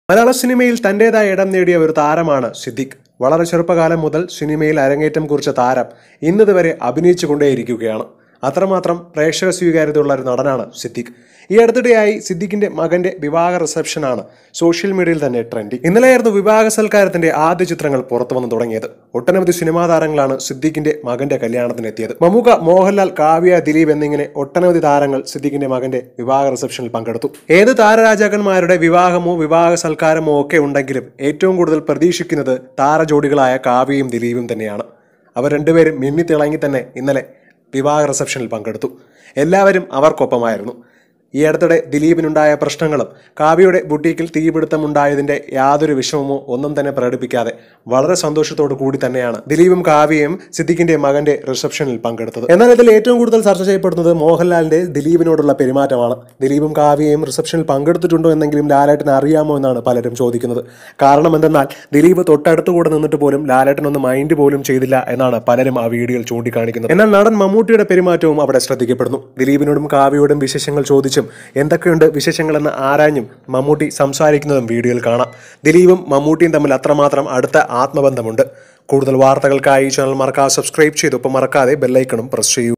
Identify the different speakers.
Speaker 1: മലയാള സിനിമയിൽ തന്റേതായ ഇടം നേടിയ ഒരു താരമാണ് സിദ്ദിഖ് വളരെ ചെറുപ്പകാലം മുതൽ സിനിമയിൽ അരങ്ങേറ്റം കുറിച്ച താരം ഇന്നതുവരെ അഭിനയിച്ചു കൊണ്ടേയിരിക്കുകയാണ് അത്രമാത്രം പ്രേക്ഷക സ്വീകാര്യതയുള്ള ഒരു നടനാണ് സിദ്ദിഖ് ഈ അടുത്തിടെയായി സിദ്ദിഖിന്റെ മകന്റെ വിവാഹ റിസപ്ഷനാണ് സോഷ്യൽ മീഡിയയിൽ തന്നെ ട്രെൻഡിങ് ഇന്നലെയായിരുന്നു വിവാഹ സൽക്കാരത്തിന്റെ ആദ്യ ചിത്രങ്ങൾ പുറത്തു വന്നു തുടങ്ങിയത് ഒട്ടനവധി സിനിമാ താരങ്ങളാണ് സിദ്ദിഖിന്റെ മകന്റെ കല്യാണത്തിന് എത്തിയത് മമ്മൂക്ക മോഹൻലാൽ കാവ്യ ദിലീപ് എന്നിങ്ങനെ ഒട്ടനവധി താരങ്ങൾ സിദ്ദിഖിന്റെ മകന്റെ വിവാഹ റിസപ്ഷനിൽ പങ്കെടുത്തു ഏത് താരരാജാക്കന്മാരുടെ വിവാഹമോ വിവാഹ സൽക്കാരമോ ഒക്കെ ഉണ്ടെങ്കിലും ഏറ്റവും കൂടുതൽ പ്രതീക്ഷിക്കുന്നത് താരജോഡികളായ കാവ്യയും ദിലീപും തന്നെയാണ് അവർ രണ്ടുപേരും മിന്നിത്തിളങ്ങി തന്നെ ഇന്നലെ വിവാഹ റിസപ്ഷനിൽ പങ്കെടുത്തു എല്ലാവരും അവർക്കൊപ്പമായിരുന്നു ഈ അടുത്തിടെ ദിലീപിനുണ്ടായ പ്രശ്നങ്ങളും കാവ്യയുടെ ബുട്ടീക്കിൽ തീപിടുത്തമുണ്ടായതിന്റെ യാതൊരു വിഷമമോ ഒന്നും തന്നെ പ്രകടിപ്പിക്കാതെ വളരെ സന്തോഷത്തോടു കൂടി തന്നെയാണ് ദിലീപും കാവ്യയും സിദ്ദിഖിന്റെ മകന്റെ റിസപ്ഷനിൽ പങ്കെടുത്തത് എന്നാൽ ഇതിൽ ഏറ്റവും കൂടുതൽ ചർച്ച ചെയ്യപ്പെടുന്നത് മോഹൻലാലിന്റെ ദിലീപിനോടുള്ള പെരുമാറ്റമാണ് ദിലീപും കാവ്യയും റിസപ്ഷനിൽ പങ്കെടുത്തിട്ടുണ്ടോ എന്നെങ്കിലും ലാലേട്ടന് അറിയാമോ എന്നാണ് പലരും ചോദിക്കുന്നത് കാരണം എന്തെന്നാൽ ദിലീപ് തൊട്ടടുത്തുകൂടെ നിന്നിട്ട് പോലും ലാലേട്ടനൊന്ന് മൈൻഡ് പോലും ചെയ്തില്ല എന്നാണ് പലരും ആ വീഡിയോയിൽ ചൂണ്ടിക്കാണിക്കുന്നത് എന്നാൽ നടൻ മമ്മൂട്ടിയുടെ പെരുമാറ്റവും അവിടെ ശ്രദ്ധിക്കപ്പെടുന്നു ദിലീപിനോടും കാവ്യയോടും വിശേഷങ്ങൾ ചോദിച്ചും എന്തൊക്കെയുണ്ട് വിശേഷങ്ങളെന്ന് ആരാഞ്ഞും മമ്മൂട്ടി സംസാരിക്കുന്നതും വീഡിയോയിൽ കാണാം ദിലീപും മമ്മൂട്ടിയും തമ്മിൽ അത്രമാത്രം അടുത്ത ആത്മബന്ധമുണ്ട് കൂടുതൽ വാർത്തകൾക്കായി ഈ ചാനൽ മറക്കാതെ സബ്സ്ക്രൈബ് ചെയ്തു ഒപ്പം മറക്കാതെ ബെല്ലൈക്കണും പ്രസ് ചെയ്യൂ